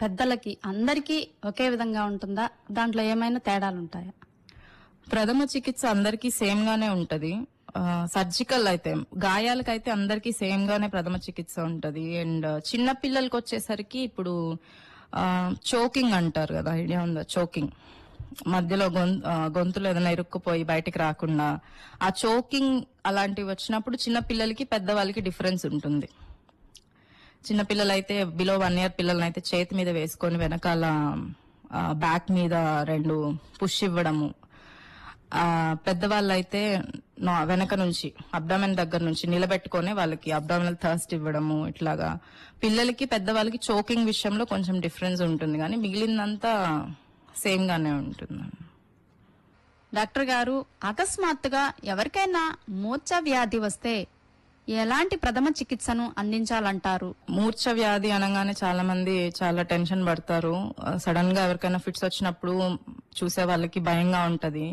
పెద్దలకి అందరికీ ఒకే విధంగా ఉంటుందా దాంట్లో ఏమైనా తేడాలు ఉంటాయా ప్రథమ చికిత్స అందరికీ సేమ్ గానే ఉంటది సర్జికల్ అయితే గాయాలకైతే అందరికీ సేమ్ గానే ప్రథమ చికిత్స ఉంటది అండ్ చిన్న పిల్లలకి వచ్చేసరికి ఇప్పుడు చోకింగ్ అంటారు కదా ఐడియా ఉందా చోకింగ్ మధ్యలో గొం- ఆ, గొంతులో ఏదైనా ఇరుక్కుపోయి బయటికి రాకుండా ఆ చోకింగ్ అలాంటివి వచ్చినప్పుడు చిన్న పిల్లలకి పెద్దవాళ్ళకి డిఫరెన్స్ ఉంటుంది చిన్న పిల్లలైతే బిలో వన్ ఇయర్ పిల్లల్ని అయితే చేతి మీద వేసుకొని వెనకాల బ్యాక్ మీద రెండు పుష్ ఇవ్వడము ఆ పెద్దవాళ్ళైతే నా- వెనక నుంచి అబ్డామెన్ దగ్గర నుంచి నిలబెట్టుకొని వాళ్ళకి అబ్డామినల్ థర్స్ట్ ఇవ్వడము ఇట్లాగా పిల్లలకి పెద్దవాళ్ళకి చోకింగ్ విషయంలో కొంచెం డిఫరెన్స్ ఉంటుంది కానీ మిగిలిందంతా సేమ్ గానే ఉంటుంది డాక్టర్ గారు అకస్మాత్తుగా ఎవరికైనా మూర్ఛ వ్యాధి వస్తే ఎలాంటి ప్రథమ చికిత్సను అందించాలంటారు మూర్ఛ వ్యాధి అనగానే చాలా మంది చాలా టెన్షన్ పడతారు సడన్ గా ఎవరికైనా ఫిట్స్ వచ్చినప్పుడు చూసే వాళ్ళకి భయంగా ఉంటది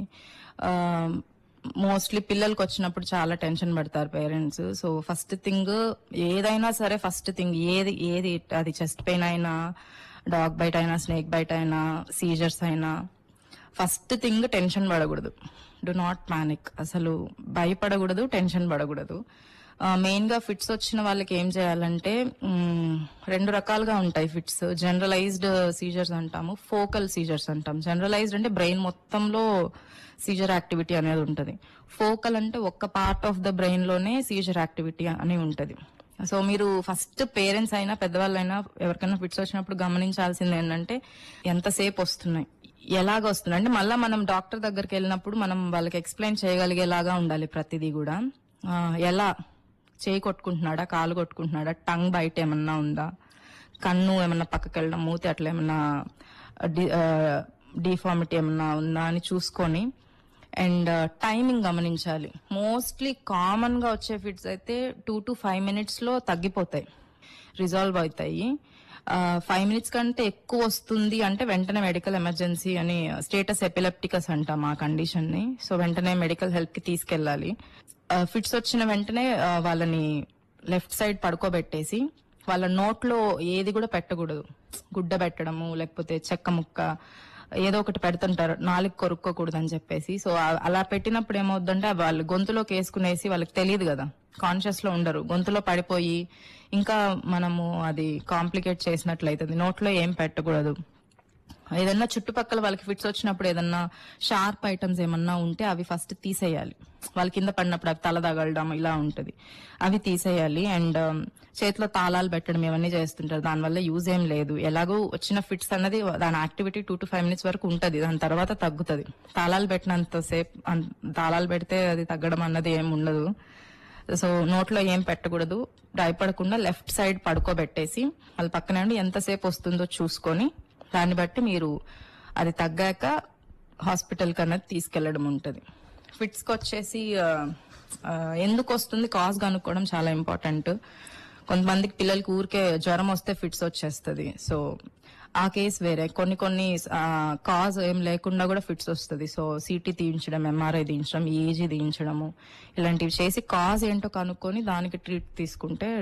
మోస్ట్లీ పిల్లలకి వచ్చినప్పుడు చాలా టెన్షన్ పడతారు పేరెంట్స్ సో ఫస్ట్ థింగ్ ఏదైనా సరే ఫస్ట్ థింగ్ ఏది ఏది అది చెస్ట్ పెయిన్ అయినా డాగ్ బైట్ అయినా స్నేక్ బైట్ అయినా సీజర్స్ అయినా ఫస్ట్ థింగ్ టెన్షన్ పడకూడదు డు నాట్ పానిక్ అసలు భయపడకూడదు టెన్షన్ పడకూడదు మెయిన్ గా ఫిట్స్ వచ్చిన వాళ్ళకి ఏం చేయాలంటే మ్, రెండు రకాలుగా ఉంటాయి ఫిట్స్ జనరలైజ్డ్ సీజర్స్ అంటాము ఫోకల్ సీజర్స్ అంటాం జనరలైజ్డ్ అంటే బ్రెయిన్ మొత్తంలో సీజర్ యాక్టివిటీ అనేది ఉంటది ఫోకల్ అంటే ఒక్క పార్ట్ ఆఫ్ ద బ్రెయిన్ లోనే సీజర్ యాక్టివిటీ అని ఉంటది సో మీరు ఫస్ట్ పేరెంట్స్ అయినా పెద్దవాళ్ళైనా ఎవరికైనా ఫిట్స్ వచ్చినప్పుడు గమనించాల్సింది ఏంటంటే ఎంతసేపు వస్తున్నాయి ఎలాగ వస్తున్నాయి అంటే మళ్ళీ మనం డాక్టర్ దగ్గరికి వెళ్ళినప్పుడు మనం వాళ్ళకి ఎక్స్ప్లెయిన్ చేయగలిగేలాగా ఉండాలి ప్రతిదీ కూడా ఆ, ఎలా చేయి కొట్టుకుంటున్నాడా కాలు కొట్టుకుంటున్నాడా టంగ్ బయట ఏమన్నా ఉందా కన్ను ఏమన్నా పక్కకి వెళ్ళడం మూతి అట్లా ఏమన్నా డిఫార్మిటీ ఏమన్నా ఉందా అని చూసుకొని అండ్ టైమింగ్ గమనించాలి మోస్ట్లీ కామన్ గా వచ్చే ఫిట్స్ అయితే టూ టు ఫైవ్ మినిట్స్ లో తగ్గిపోతాయి రిజాల్వ్ అవుతాయి ఫైవ్ మినిట్స్ కంటే ఎక్కువ వస్తుంది అంటే వెంటనే మెడికల్ ఎమర్జెన్సీ అని స్టేటస్ ఎపిలెప్టికస్ అంటాం ఆ కండిషన్ ని సో వెంటనే మెడికల్ హెల్ప్ కి తీసుకెళ్ళాలి ఫిట్స్ వచ్చిన వెంటనే ఆ, వాళ్ళని లెఫ్ట్ సైడ్ పడుకోబెట్టేసి వాళ్ళ నోట్లో ఏది కూడా పెట్టకూడదు గుడ్డ పెట్టడము లేకపోతే చెక్క ముక్క ఏదో ఒకటి పెడుతుంటారు నాలుగు కొరుక్కోకూడదు అని చెప్పేసి సో ఆ- అలా పెట్టినప్పుడు ఏమవుద్దంటే వాళ్ళు గొంతులోకి వేసుకునేసి వాళ్ళకి తెలియదు కదా కాన్షియస్ లో ఉండరు గొంతులో పడిపోయి ఇంకా మనము అది కాంప్లికేట్ చేసినట్లయితుంది నోట్లో ఏం పెట్టకూడదు ఏదన్నా చుట్టుపక్కల వాళ్ళకి ఫిట్స్ వచ్చినప్పుడు ఏదన్నా షార్ప్ ఐటమ్స్ ఏమన్నా ఉంటే అవి ఫస్ట్ తీసేయాలి వాళ్ళ కింద పడినప్పుడు అవి తల తగలడం ఇలా ఉంటది అవి తీసేయాలి అండ్ చేతిలో తాళాలు పెట్టడం ఇవన్నీ చేస్తుంటారు దానివల్ల యూజ్ ఏం లేదు ఎలాగో వచ్చిన ఫిట్స్ అన్నది దాని activity two to five minutes వరకు ఉంటది దాని తర్వాత తగ్గుతుంది తాళాలు పెట్టినంత సేపు అన్- తాళాలు పెడితే అది తగ్గడం అన్నది ఏం ఉండదు సో నోట్లో ఏం పెట్టకూడదు భయపడకుండా లెఫ్ట్ సైడ్ పడుకోబెట్టేసి వాళ్ళ పక్కన ఉండి ఎంతసేపు వస్తుందో చూసుకొని దాన్ని బట్టి మీరు అది తగ్గాక హాస్పిటల్ కన్నది తీసుకెళ్లడం ఉంటది ఫిట్స్ కి వచ్చేసి ఆ, ఆ, ఎందుకు వస్తుంది కాజ్ కనుక్కోవడం చాలా ఇంపార్టెంట్ కొంతమందికి పిల్లలకి ఊరికే జ్వరం వస్తే ఫిట్స్ వచ్చేస్తుంది సో ఆ కేసు వేరే కొన్ని కొన్ని కాజ్ ఏం లేకుండా కూడా ఫిట్స్ వస్తుంది సో సిటీ తీయించడం ఎంఆర్ఐ తీయించడం ఈజీ తీయించడము ఇలాంటివి చేసి కాజ్ ఏంటో కనుక్కొని దానికి ట్రీట్ తీసుకుంటే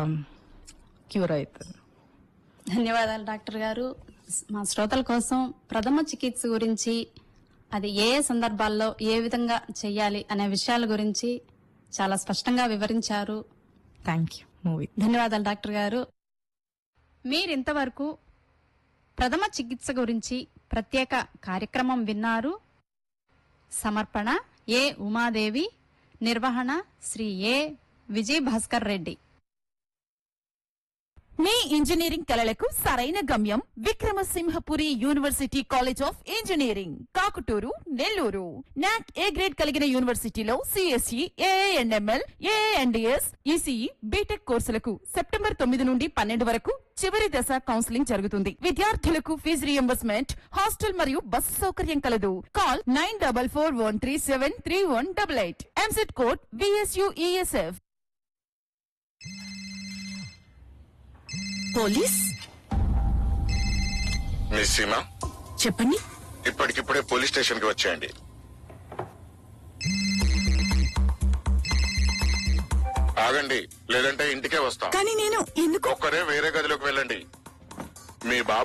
క్యూర్ అవుతుంది ధన్యవాదాలు డాక్టర్ గారు మా శ్రోతల కోసం ప్రథమ చికిత్స గురించి అది ఏ ఏ సందర్భాల్లో ఏ విధంగా చెయ్యాలి అనే విషయాల గురించి చాలా స్పష్టంగా వివరించారు థ్యాంక్ యూ మూవీ ధన్యవాదాలు డాక్టర్ గారు మీరింతవరకు ప్రథమ చికిత్స గురించి ప్రత్యేక కార్యక్రమం విన్నారు సమర్పణ ఏ ఉమాదేవి నిర్వహణ శ్రీ ఏ విజయ్ భాస్కర్ రెడ్డి మీ ఇంజనీరింగ్ కలలకు సరైన గమ్యం Vikramasimhapuri university college of engineering Kakuturu Nellore NAAC A grade కలిగిన యూనివర్సిటీలో CSE ANML ANDS ECE BTech కోర్సులకు సెప్టెంబర్ తొమ్మిది నుండి పన్నెండు వరకు చివరి దశ కౌన్సిలింగ్ జరుగుతుంది విద్యార్థులకు ఫీజు రియంబర్స్మెంట్ హాస్టల్ మరియు బస్సు సౌకర్యం కలదు call nine double four one three seven three one double eight EAMCET code VSUESF police miss Seema చెప్పండి ఇప్పటికిప్పుడే పోలీస్ స్టేషన్ కి వచ్చేయండి ఆగండి లేదంటే ఇంటికే వస్తాం కానీ నేను ఎందుకు ఒక్కరే వేరే గదిలోకి వెళ్ళండి మీ బాబు